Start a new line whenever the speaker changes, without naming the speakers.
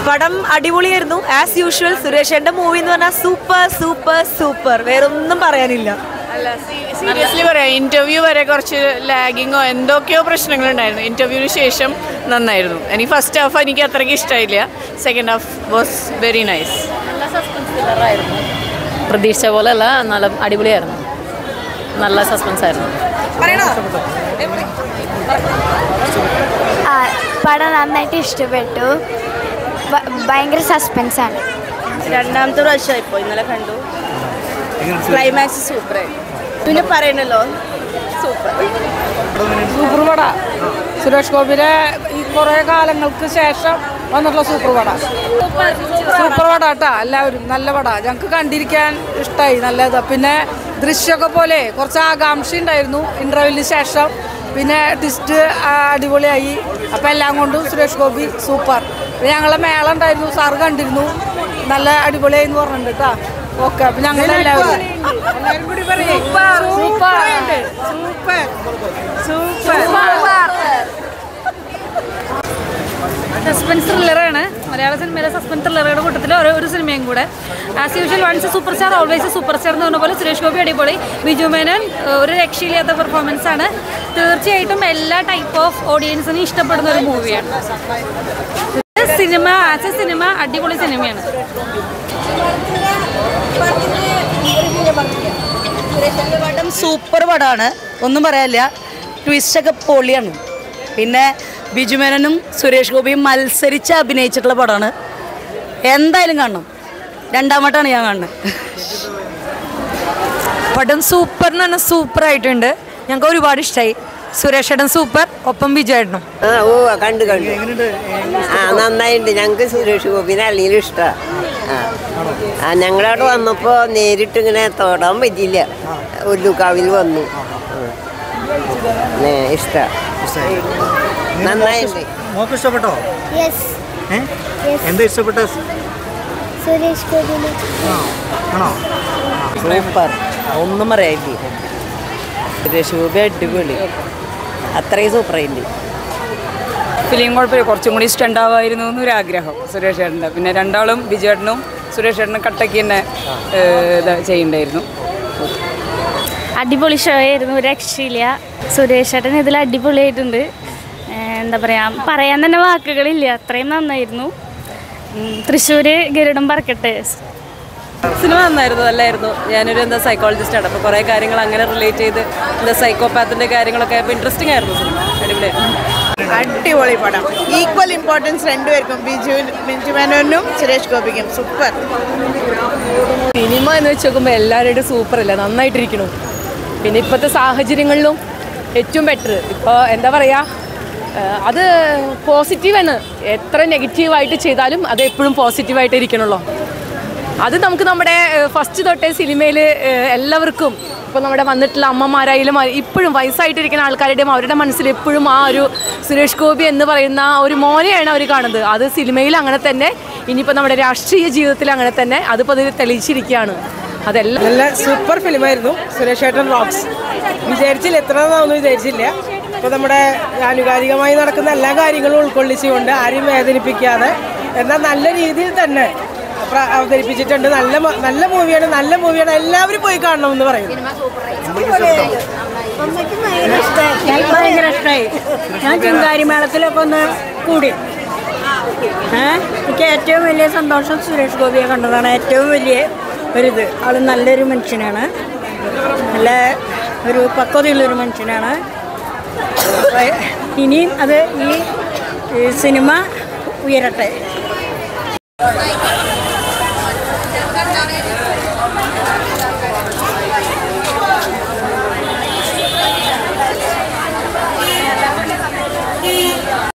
പടം അടിപൊളിയായിരുന്നു as usual സുരേഷേന്റെ movie എന്ന് പറഞ്ഞാൽ സൂപ്പർ സൂപ്പർ സൂപ്പർ വേറെ ഒന്നും പറയാനില്ല
അല്ല സീരിയസ്ലി പറയാം ഇന്റർവ്യൂ വരെ കുറച്ച് ലാഗിങ്ങോ എന്തൊക്കെയോ പ്രശ്നങ്ങളുണ്ടായിരുന്നു ഇന്റർവ്യൂവിന് ശേഷം നന്നായിരുന്നു എനിക്ക് ഫസ്റ്റ് ഹാഫ് എനിക്ക് അത്രയ്ക്ക് ഇഷ്ടമായില്ല second half was very nice
നല്ല സസ്പെൻസ് ത്രില്ലറായിരുന്നു പ്രതീക്ഷിച്ച പോലെ അല്ല നല്ല അടിപൊളിയായിരുന്നു നല്ല സസ്പെൻസ് ആയിരുന്നു
ആ, പടം നന്നായിട്ട് ഇഷ്ടപ്പെട്ടു ഭ- ഭയങ്കര സസ്പെൻസ് ആണ്
രണ്ടാമത്തെ പ്രാവശ്യമായി ഇപ്പോൾ ഇന്നലെ കണ്ടു ക്ലൈമാക്സ് സൂപ്പറായി പിന്നെ പറയണല്ലോ സൂപ്പർ
സൂപ്പർ പട സുരേഷ് ഗോപിയുടെ ഈ കുറേ കാലങ്ങൾക്ക് ശേഷം വന്നിട്ടുള്ള സൂപ്പർ പട സൂപ്പർ പട കേട്ടാ എല്ലാവരും നല്ല പട ഞങ്ങൾക്ക് കണ്ടിരിക്കാൻ ഇഷ്ടമായി നല്ലത് പിന്നെ ദൃശ്യമൊക്കെ പോലെ കുറച്ച് ആകാംക്ഷ ഉണ്ടായിരുന്നു ഇൻ്റർവ്യൂവിന് ശേഷം പിന്നെ ടിസ്റ്റ് അടിപൊളിയായി അപ്പം എല്ലാം കൊണ്ടും സുരേഷ് ഗോപി സൂപ്പർ പിന്നെ ഞങ്ങളെ മേള ഉണ്ടായിരുന്നു സാറ് കണ്ടിരുന്നു നല്ല അടിപൊളിയായി എന്ന് പറഞ്ഞിട്ടുണ്ട് കേട്ടാ ഓക്കെ അപ്പം ഞങ്ങൾ എല്ലാവരും എല്ലാവരും കൂടി പറയേ സൂപ്പർ സൂപ്പർ
സസ്പെൻസ് ത്രില്ലറാണ് മലയാള സിനിമയിലെ സസ്പെൻസ് ത്രില്ലറുടെ കൂട്ടത്തിൽ ഓരോ ഒരു സിനിമയും കൂടെ as usual once superstar always superstar എന്ന് പറഞ്ഞ പോലെ സുരേഷ് ഗോപി അടിപൊളി ബിജു മേനോൻ ഏഹ്, ഒരു രക്ഷയില്ലാത്ത പെർഫോമൻസ് ആണ് തീർച്ചയായിട്ടും എല്ലാ ടൈപ്പ് ഓഫ് ഓഡിയൻസിനും ഇഷ്ടപ്പെടുന്ന ഒരു മൂവിയാണ് സിനിമ ആസ് എ സിനിമ അടിപൊളി സിനിമയാണ്
പടം സൂപ്പർ പടമാണ് ഒന്നും പറയാനില്ല ട്വിസ്റ്റ് ഒക്കെ പൊളിയാണ് പിന്നെ ബിജുമേനനും സുരേഷ് ഗോപിയും മത്സരിച്ച് അഭിനയിച്ചിട്ടുള്ള പടമാണ് എന്തായാലും കാണണം രണ്ടാമട്ടാണ് ഞാൻ കാണുന്നത്
പടം സൂപ്പർ എന്ന് പറഞ്ഞാൽ സൂപ്പർ ആയിട്ടുണ്ട് ഞങ്ങൾക്ക് ഒരുപാട് ഇഷ്ടമായി സുരേഷ് ഏട്ടൻ സൂപ്പർ ഒപ്പം വിജയേട്ടനും
ആ ഓ കണ്ടു കണ്ടു ആ നന്നായിട്ടുണ്ട് ഞങ്ങൾക്ക് സുരേഷ് ഗോപിനെ അല്ലെങ്കിൽ ഇഷ്ടമാണ് ആ ആ ഞങ്ങളവിടെ വന്നപ്പോൾ നേരിട്ട് ഇങ്ങനെ തൊടാൻ പറ്റിയില്ല ഒല്ലുകാവിൽ വന്നു ഇഷ്ട നന്നായിട്ടുണ്ട്
മോക്ക് ഇഷ്ടപ്പെട്ടോ
യെസ്
ഏ എന്താ ഇഷ്ടപ്പെട്ട
സുരേഷ് ഗോപിന്
ആണോ
സൂപ്പർ ഒന്നും പറയാനില്ല സുരേഷ് ഗോപി അടിപൊളി അത്രയും സൂപ്പറായിട്ടുണ്ട്
ഫിലിം കുഴപ്പമില്ല കുറച്ചും കൂടി ഇഷ്ടം ഉണ്ടാവുമായിരുന്നു എന്നൊരു ആഗ്രഹം സുരേഷ് ചേട്ടൻ്റെ പിന്നെ രണ്ടാളും ബിജുവേട്ടനും സുരേഷ് ചേട്ടനും കട്ടയ്ക്ക് തന്നെ ഏഹ്, ഇത് ചെയ്യണ്ടായിരുന്നു
അടിപൊളി ഷോ ആയിരുന്നു ഒരു രക്ഷയില്ല സുരേഷ് ഏട്ടൻ ഇതിൽ അടിപൊളിയായിട്ടുണ്ട് ഏഹ് എന്താ പറയുക പറയാൻ തന്നെ വാക്കുകളില്ല അത്രയും നന്നായിരുന്നു ഉം, തൃശ്ശൂര് ഗരുഡം പറക്കട്ടെ
സിനിമ നന്നായിരുന്നു നല്ലായിരുന്നു ഞാനൊരു എന്താ സൈക്കോളജിസ്റ്റാണ് അപ്പോൾ കുറേ കാര്യങ്ങൾ അങ്ങനെ റിലേറ്റ് ചെയ്ത് എന്താ സൈക്കോപാത്തിൻ്റെ കാര്യങ്ങളൊക്കെ അപ്പോൾ ഇൻട്രസ്റ്റിംഗ് ആയിരുന്നു സിനിമ അടിപൊളിയായിരുന്നു
അടിപൊളി പടം ഈക്വൽ ഇമ്പോർട്ടൻസ് രണ്ടുപേർക്കും ബിജു ബിജു മേനോനും സുരേഷ് ഗോപിക്കും സൂപ്പർ
സിനിമ എന്ന് വെച്ച് നോക്കുമ്പോൾ എല്ലാവരുടെയും സൂപ്പർ അല്ല നന്നായിട്ടിരിക്കണു പിന്നെ ഇപ്പോഴത്തെ സാഹചര്യങ്ങളിലും ഏറ്റവും ബെറ്റർ ഇപ്പോൾ എന്താ പറയുക അത് പോസിറ്റീവാണ് എത്ര നെഗറ്റീവായിട്ട് ചെയ്താലും അത് എപ്പോഴും പോസിറ്റീവായിട്ട് ഇരിക്കണുള്ളൂ അത് നമുക്ക് നമ്മുടെ ഫസ്റ്റ് തൊട്ടേ സിനിമയിൽ എല്ലാവർക്കും ഇപ്പോൾ നമ്മുടെ വന്നിട്ടുള്ള അമ്മമാരായാലും ആ- ഇപ്പോഴും വയസ്സായിട്ടിരിക്കുന്ന ആൾക്കാരുടെയും അവരുടെ മനസ്സിൽ എപ്പോഴും ആ ഒരു സുരേഷ് ഗോപി എന്ന് പറയുന്ന ആ ഒരു മോനെയാണ് അവർ കാണുന്നത് അത് സിനിമയിൽ അങ്ങനെ തന്നെ ഇനിയിപ്പോൾ നമ്മുടെ രാഷ്ട്രീയ ജീവിതത്തിൽ അങ്ങനെ തന്നെ അതിപ്പോൾ അത് തെളിയിച്ചിരിക്കുകയാണ് അതെല്ലാം
നല്ല സൂപ്പർ ഫിലിമായിരുന്നു സുരേഷ് ഏട്ടൻ റോക്സ് വിചാരിച്ചില്ല എത്ര നാളൊന്നും വിചാരിച്ചില്ല ഇപ്പോൾ നമ്മുടെ ആനുകാലികമായി നടക്കുന്ന എല്ലാ കാര്യങ്ങളും ഉൾക്കൊള്ളിച്ചുകൊണ്ട് ആരെയും വേദനിപ്പിക്കാതെ എന്നാൽ നല്ല രീതിയിൽ തന്നെ പ്ര- അവതരിപ്പിച്ചിട്ടുണ്ട് നല്ല മ- നല്ല മൂവിയാണ് നല്ല മൂവിയാണ് എല്ലാവരും പോയി കാണണമെന്ന് പറയുന്നു
ഭയങ്കര ഇഷ്ടമായി ഞാൻ ചിങ്കാരി മേളത്തിലൊക്കെ ഒന്ന് കൂടി ഏ എനിക്ക് ഏറ്റവും വലിയ സന്തോഷം സുരേഷ് ഗോപിയെ കണ്ടതാണ് ഏറ്റവും വലിയ ഒരിത് ആൾ നല്ലൊരു മനുഷ്യനാണ് നല്ല ഒരു പക്വതയുള്ളൊരു മനുഷ്യനാണ് അപ്പൊ ഇനിയും അത് ഈ ഈ സിനിമ ഉയരട്ടെ